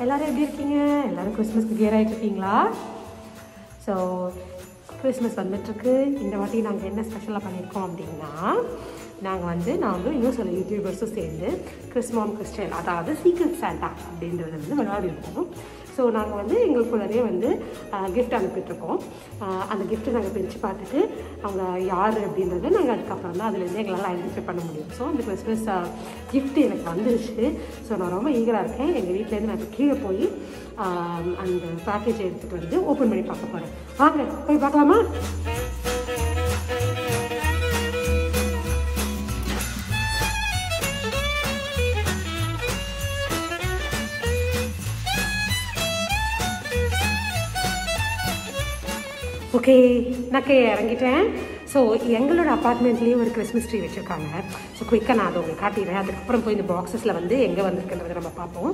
எல்லாரும் எப்படி இருக்கீங்க எல்லாரும் கிறிஸ்மஸ்க்கு கிளியர் ஆகிட்டு இருக்கீங்களா ஸோ கிறிஸ்மஸ் வந்துட்டுருக்கு இந்த வாட்டி நாங்கள் என்ன ஸ்பெஷலாக பண்ணியிருக்கோம் அப்படின்னா நாங்கள் வந்து நாங்களும் இன்னும் சில யூடியூபர்ஸும் சேர்ந்து கிறிஸ்மாம் கிறிஸ்டியன் அதாவது சீக்ரெட் சாண்டா அப்படின்றத வந்து விளையாடிருக்கோம் ஸோ நாங்கள் வந்து எங்களுக்குள்ளதே வந்து கிஃப்ட் அனுப்பிட்டுருக்கோம் ஆஹ் அந்த கிஃப்ட்டை நாங்கள் பிரித்து பார்த்துட்டு அவங்க யார் அப்படின்றத நாங்கள் அதுக்கப்புறம் தான் அதுலேருந்து எங்களால் ஐடென்டிஃபை பண்ண முடியும் ஸோ அந்த கிறிஸ்மஸ் கிஃப்ட் எனக்கு வந்துருச்சு ஸோ நான் ரொம்ப ஈகராக இருக்கேன் எங்கள் வீட்டிலேருந்து நான் இப்போ கீழே போய் ஆஹ் அந்த பேக்கேஜை எடுத்துகிட்டு வந்து ஓப்பன் பண்ணி பார்க்க போகிறேன் வாங்க போய் பார்க்கலாமா ஓகே நான் கே இறங்கிட்டேன் ஸோ எங்களோட அப்பார்ட்மெண்ட்லேயே ஒரு கிறிஸ்மஸ் ட்ரீ வச்சுருக்காங்க ஸோ குயிக்காக நான் அதை உங்களுக்கு காட்டிடுறேன் அதுக்கப்புறம் போய் இந்த பாக்ஸஸில் வந்து எங்கே வந்திருக்குன்றதை நம்ம பார்ப்போம்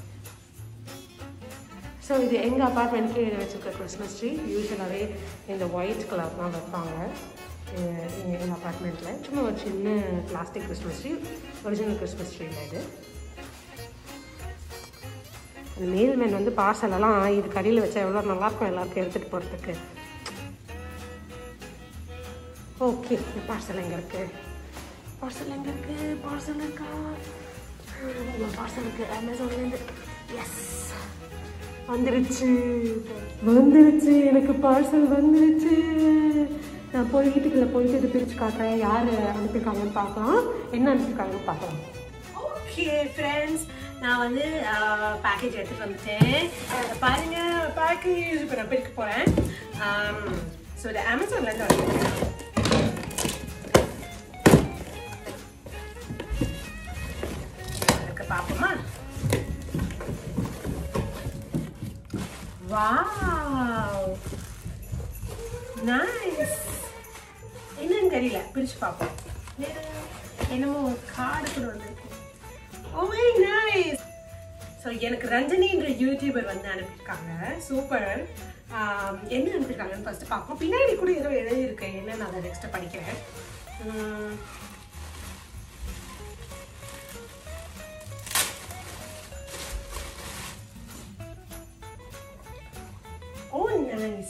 ஸோ இது எங்கள் அப்பார்ட்மெண்ட்லேயே வச்சுருக்க கிறிஸ்மஸ் ட்ரீ யூஸ்வலாகவே இந்த ஒயிட் கலர் தான் வைப்பாங்க எங்கள் அப்பார்ட்மெண்ட்டில் சும்மா ஒரு சின்ன plastic Christmas tree original Christmas tree இது அந்த மேல்மேன் வந்து பார்சல் எல்லாம் இது கடையில் வச்சா எவ்வளோ நல்லாயிருக்கும் எல்லாருக்கும் எடுத்துகிட்டு போகிறதுக்கு ஓகே பார்சல் எங்கே இருக்கு பார்சல் எங்கே இருக்கு பார்சல் இருக்கா பார்சல் இருக்கு அமேசான்லேருந்து எஸ் வந்துருச்சு வந்துருச்சு எனக்கு பார்சல் வந்துருச்சு நான் போய் வீட்டுக்குள்ளே போயிட்டு இது பிரித்து காட்டுறேன் யார் அனுப்பியிருக்காங்கன்னு பார்க்கலாம் என்ன அனுப்பியிருக்காங்கன்னு பார்க்கலாம் ஓகே ஃப்ரெண்ட்ஸ் நான் வந்து பேக்கேஜ் எடுத்துகிட்டு வந்துட்டேன் பாருங்க பேக்கேஜ் இப்போ நான் பிரிக்க போகிறேன் ஸோ இது அமேசான்லேருந்து வந்து இருக்கு பார்ப்போமா வாவ் நைஸ் என்னன்னு தெரியல பிரிச்சு பார்ப்போம் என்னமோ கார்டு கூட வந்திருக்கு ஓ வெரி நைஸ் ஸோ எனக்கு ரஞ்சனின்ற யூடியூபர் வந்து அனுப்பியிருக்காங்க சூப்பர் என்ன அனுப்பியிருக்காங்கன்னு ஃபர்ஸ்ட் பார்ப்போம் பின்னாடி கூட ஏதோ எழுதியிருக்கேன் என்ன நான் அதை நெக்ஸ்ட் படிக்கிறேன் um, oh nice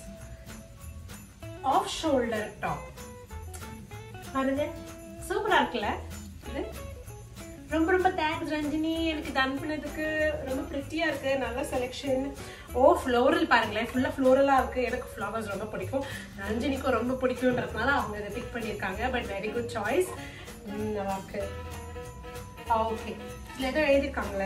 off shoulder top பாருங்க சூப்பரா இருக்குல்ல இது ரொம்ப ரொம்ப தேங்க்ஸ் ரஞ்சினி எனக்கு இது அனுப்புனதுக்கு ரொம்ப ப்ரிட்டியா இருக்கு நல்ல செலெக்ஷன் ஓ ஃப்ளோரல் பாருங்களேன் ஃபுல்லா ஃப்ளோரலா இருக்கு எனக்கு ஃப்ளவர்ஸ் ரொம்ப பிடிக்கும் ரஞ்சினிக்கும் ரொம்ப பிடிக்கும்ன்றதுனால அவங்க இதை பிக் பண்ணியிருக்காங்க பட் வெரி குட் சாய்ஸ் நல்லா இருக்கு ஓகே இதில் ஏதோ எழுதியிருக்காங்களே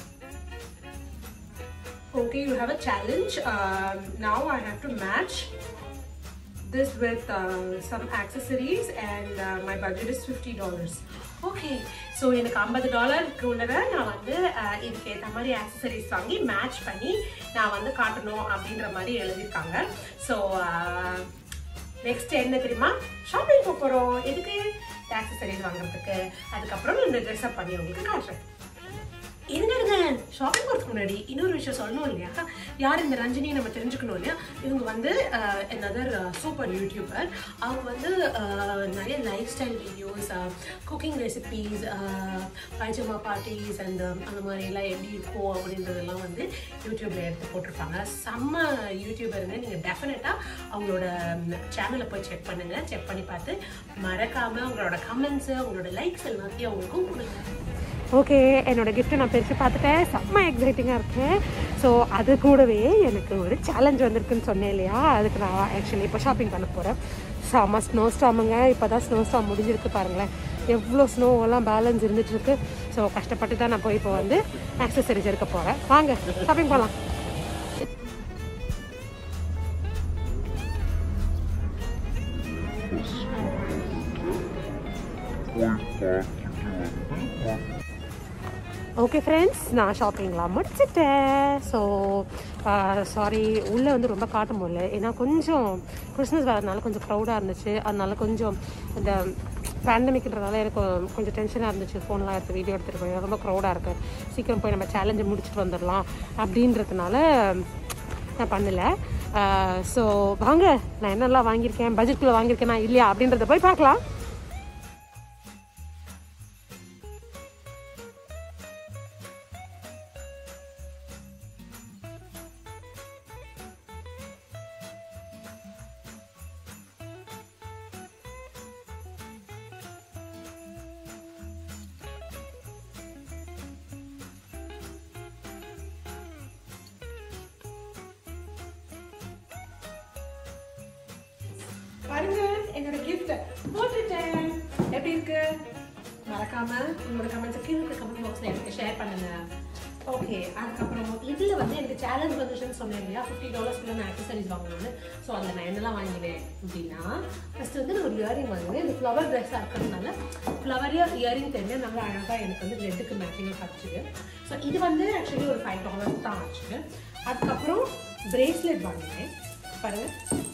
okay you have a challenge um, now i have to match this with uh, some accessories and uh, my budget is $50 okay so எனக்கு ஐம்பது டாலருக்கு உள்ளதை நான் வந்து uh, இதுக்கு ஏற்ற மாதிரி ஆக்சசரிஸ் வாங்கி மேட்ச் பண்ணி நான் வந்து காட்டணும் அப்படின்ற மாதிரி எழுதியிருக்காங்க ஸோ நெக்ஸ்ட் என்ன தெரியுமா ஷாப்பிங் போக போகிறோம் எதுக்கு ஆக்சசரிஸ் வாங்குறதுக்கு அதுக்கப்புறம் இந்த ட்ரெஸ் அப் பண்ணி உங்களுக்கு காட்டுறேன் இருங்க ஷாப்பிங் போகிறதுக்கு முன்னாடி இன்னொரு விஷயம் சொல்லணும் இல்லையா யார் இந்த ரஞ்சினியை நம்ம தெரிஞ்சுக்கணும் இல்லையா இவங்க வந்து another சூப்பர் யூடியூபர் அவங்க வந்து uh, நிறைய life style videos cooking recipes pyjama parties and அந்த மாதிரி எல்லாம் எப்படி இருக்கும் அப்படின்றதெல்லாம் வந்து யூடியூப்ல எடுத்து போட்டிருப்பாங்க செம்ம யூடியூபருங்க நீங்கள் டெஃபினட்டாக அவங்களோட சேனலை போய் செக் பண்ணுங்க செக் பண்ணி பார்த்து மறக்காம உங்களோட கமெண்ட்ஸு உங்களோட லைக்ஸ் எல்லாத்தையும் அவங்களுக்கும் கொடுங்க ஓகே என்னோட கிஃப்ட்டை நான் பிரித்து பார்த்துட்டேன் செம்ம எக்ஸைட்டிங்காக இருக்கேன் ஸோ அது கூடவே எனக்கு ஒரு சேலஞ்ச் வந்திருக்குன்னு சொன்னேன் இல்லையா அதுக்கு நான் ஆக்சுவலி இப்போ ஷாப்பிங் பண்ண போகிறேன் செம்ம ஸ்னோ ஸ்டாமுங்க இப்போ தான் ஸ்னோ ஸ்டாம் முடிஞ்சிருக்கு பாருங்களேன் எவ்வளோ ஸ்னோவெல்லாம் பேலன்ஸ் இருந்துகிட்ருக்கு ஸோ கஷ்டப்பட்டு தான் நான் போய் இப்போ வந்து ஆக்சசரிஸ் எடுக்க போகிறேன் வாங்க ஷாப்பிங் போகலாம் ஓகே ஃப்ரெண்ட்ஸ் நான் ஷாப்பிங்லாம் முடிச்சிட்டேன் ஸோ சாரி உள்ளே வந்து ரொம்ப காட்ட முடியல ஏன்னா கொஞ்சம் கிறிஸ்மஸ் வரதுனால கொஞ்சம் க்ரௌடாக இருந்துச்சு அதனால கொஞ்சம் இந்த பேண்டமிக்ன்றதால எனக்கு கொஞ்சம் டென்ஷனாக இருந்துச்சு ஃபோன்லாம் எடுத்து வீடியோ எடுத்துகிட்டு போய் ரொம்ப க்ரௌடாக இருக்குது சீக்கிரம் போய் நம்ம சேலஞ்சை முடிச்சுட்டு வந்துடலாம் அப்படின்றதுனால நான் பண்ணலை ஸோ வாங்க நான் என்னெல்லாம் வாங்கியிருக்கேன் பட்ஜெட்குள்ளே வாங்கியிருக்கேனா இல்லையா அப்படின்றத போய் பார்க்கலாம் மறக்காம உங்களோட கமெண்ட்ஸ் கீழே இருக்க கமெண்ட் பாக்ஸ்ல எனக்கு ஷேர் பண்ணுங்க ஓகே அதுக்கப்புறம் இதுல வந்து எனக்கு சேலஞ்ச் வந்துச்சுன்னு சொன்னேன் இல்லையா ஃபிஃப்டி டாலர்ஸ்க்குள்ள நான் ஆக்சசரிஸ் வாங்கணும்னு ஸோ அதில் நான் என்னெல்லாம் வாங்கினேன் அப்படின்னா ஃபர்ஸ்ட் வந்து நான் ஒரு இயரிங் வாங்கினேன் இந்த ஃப்ளவர் ட்ரெஸ்ஸாக இருக்கிறதுனால ஃப்ளவரியாக இயரிங் தெரிஞ்சு நல்லா அழகாக எனக்கு வந்து ரெட்டுக்கு மேட்சிங்காக கிடச்சிது ஸோ இது வந்து ஆக்சுவலி ஒரு ஃபைவ் டாலர்ஸ் தான் ஆச்சு அதுக்கப்புறம் பிரேஸ்லெட் வாங்கினேன் பாருங்க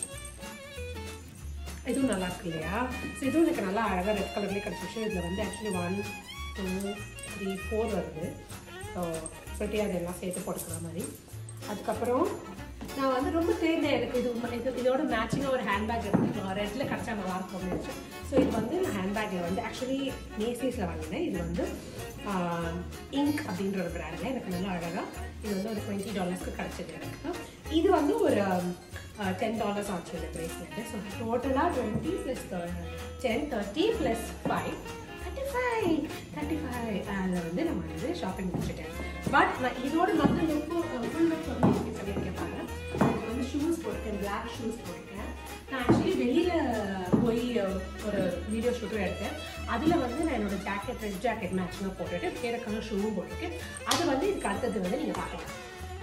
இதுவும் நல்லா இருக்கு இல்லையா ஸோ இதுவும் எனக்கு நல்லா அழகாக ரெட் கலர்லேயே கிடச்சிச்சு இதில் வந்து actually one two three four வருது ஸோ சொல்லிட்டு அதெல்லாம் சேர்த்து போட்டுக்கிற மாதிரி அதுக்கப்புறம் நான் வந்து ரொம்ப தேர்ந்தேன் எனக்கு இது உண்மை- இது இதோட மேட்சிங்காக ஒரு ஹேண்ட்பேக் எடுத்துக்கலாம் ரெட்டில் கிடச்சா நல்லா இருக்கும் அப்படின்னு ஸோ இது வந்து நான் ஹேண்ட்பேக்கில் வந்து ஆக்சுவலி மேசீஸில் வாங்கினேன் இது வந்து இங்க் அப்படின்ற ஒரு பிராண்டில் எனக்கு நல்லா அழகாக இது வந்து ஒரு டுவெண்ட்டி டாலர்ஸ்க்கு கிடச்சிது எனக்கு இது வந்து ஒரு டென் டாலர்ஸ் ஆச்சு இந்த பிரேஸ்லெட்டு ஸோ டோட்டலாக twenty plus ten thirty plus five thirty five thirty five அதில் வந்து நம்ம வந்து ஷாப்பிங் முடிச்சுட்டேன் பட் நான் இதோட மட்டும் லுக்கும் ஃபுல் லுக் வந்து எப்படி பண்ணியிருக்கேன் பாருங்க எனக்கு வந்து ஷூஸ் போட்டிருக்கேன் பிளாக் ஷூஸ் போட்டிருக்கேன் நான் ஆக்சுவலி வெளியில் போய் ஒரு வீடியோ ஷூட்டும் எடுத்தேன் அதில் வந்து நான் என்னோட ஜாக்கெட் ரெட் ஜாக்கெட் மேட்சிங்காக போட்டுட்டு வேறு கலர் ஷூவும் போட்டிருக்கேன் அது வந்து இதுக்கு அடுத்தது வந்து நீங்கள் பார்க்கலாம்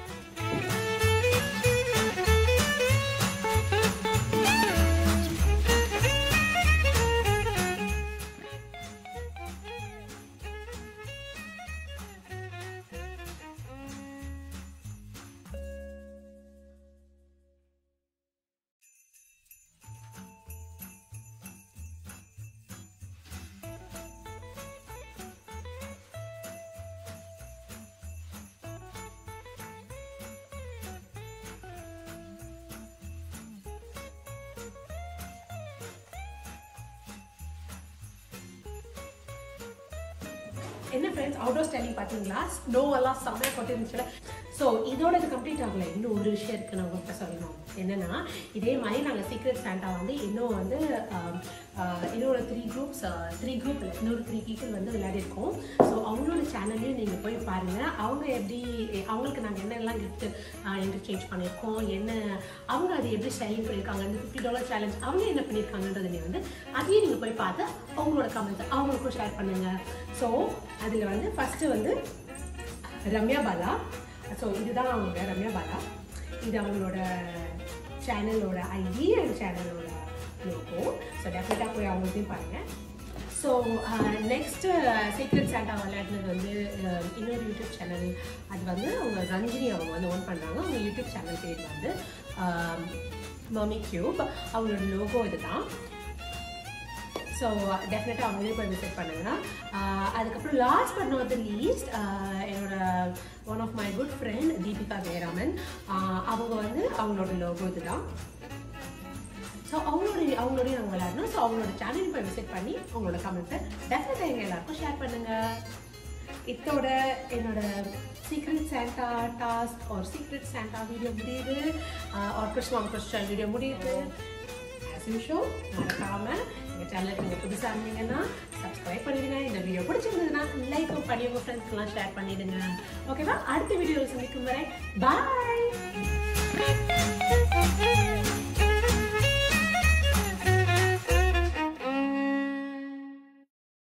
என்ன ஃப்ரெண்ட்ஸ் அவுட்டோர் ஸ்டைலிங் பார்த்தீங்களா ஸ்னோ எல்லாம் செம்மையாக கொட்டிருந்துச்சுல ஸோ இதோட இது கம்ப்ளீட் ஆகல இன்னும் ஒரு விஷயம் இருக்கு நான் உங்கள்கிட்ட சொல்லணும் என்னன்னா இதே மாதிரி நாங்கள் சீக்ரெட் சாண்டா வந்து இன்னும் வந்து ஆம், ஆஹ், இன்னொரு த்ரீ குரூப்ஸ் த்ரீ குரூப் இன்னொரு த்ரீ பீப்புள் வந்து விளையாடிருக்கோம் ஸோ அவங்களோட சேனல்லையும் நீங்கள் போய் பாருங்க அவங்க எப்படி அவங்களுக்கு நாங்கள் என்னெல்லாம் கிஃப்ட் இன்டர்சேஞ்ச் பண்ணியிருக்கோம் என்ன அவங்க அது எப்படி ஸ்டைலிங் பண்ணியிருக்காங்க இந்த ஃபிஃப்டி டாலர் சேலஞ்ச் அவங்க என்ன பண்ணியிருக்காங்கன்றதை நீ வந்து அதையும் நீங்கள் போய் பார்த்து அவங்களோட கமெண்ட்ஸ் அவங்களுக்கும் ஷேர் பண்ணுங்க ஸோ அதில் வந்து ஃபஸ்ட்டு வந்து ரம்யா பாலா ஸோ இதுதான் அவங்க ரம்யா பாலா இது அவங்களோட சேனலோட ஐடி அண்ட் சேனலோட லோகோ ஸோ டெஃபினட்டாக போய் அவங்களையும் பாருங்கள் ஸோ நெக்ஸ்ட்டு சீக்ரெட் சாண்டா விளையாடுனது வந்து அஹ், இன்னொரு யூடியூப் சேனல் அது வந்து அவங்க ரஞ்சினி அவங்க வந்து ஓன் பண்ணுறாங்க அவங்க யூடியூப் சேனல் பேர் வந்து மம்மி கியூப் அவங்களோட லோகோ இதுதான் ஸோ டெஃபினட்டாக அவங்களே போய் விசிட் பண்ணுங்க ஆஹ் அதுக்கப்புறம் last but not the least என்னோட one of my good friend Deepika Jayaraman ஆஹ் அவங்க வந்து அவங்களோட லோகோ இதுதான் ஸோ அவங்களோட அவங்களோடய நாங்கள் விளையாடணும் ஸோ அவங்களோட சேனல் போய் விசிட் பண்ணி அவங்களோட கமெண்ட்ஸை டெஃபினட்டாக எங்கள் எல்லாருக்கும் ஷேர் பண்ணுங்க இதோட என்னோட சீக்ரெட் சாண்டா டாஸ்க் ஒரு சீக்ரெட் சாண்டா வீடியோ முடியுது ஒரு கிறிஸ்மாம் கிறிஸ்டன் வீடியோ முடியுது ஆஸ் யூஷுவல் மறக்காம எங்கள் சேனலுக்கு நீங்கள் புதுசாக இருந்தீங்கன்னா சப்ஸ்கிரைப் பண்ணிடுங்க இந்த வீடியோ பிடிச்சிருந்ததுன்னா லைக் பண்ணி உங்கள் ஃப்ரெண்ட்ஸ்க்கெல்லாம் ஷேர் பண்ணிடுங்க ஓகேவா அடுத்த வீடியோவில் சந்திக்கும் வரை பாய்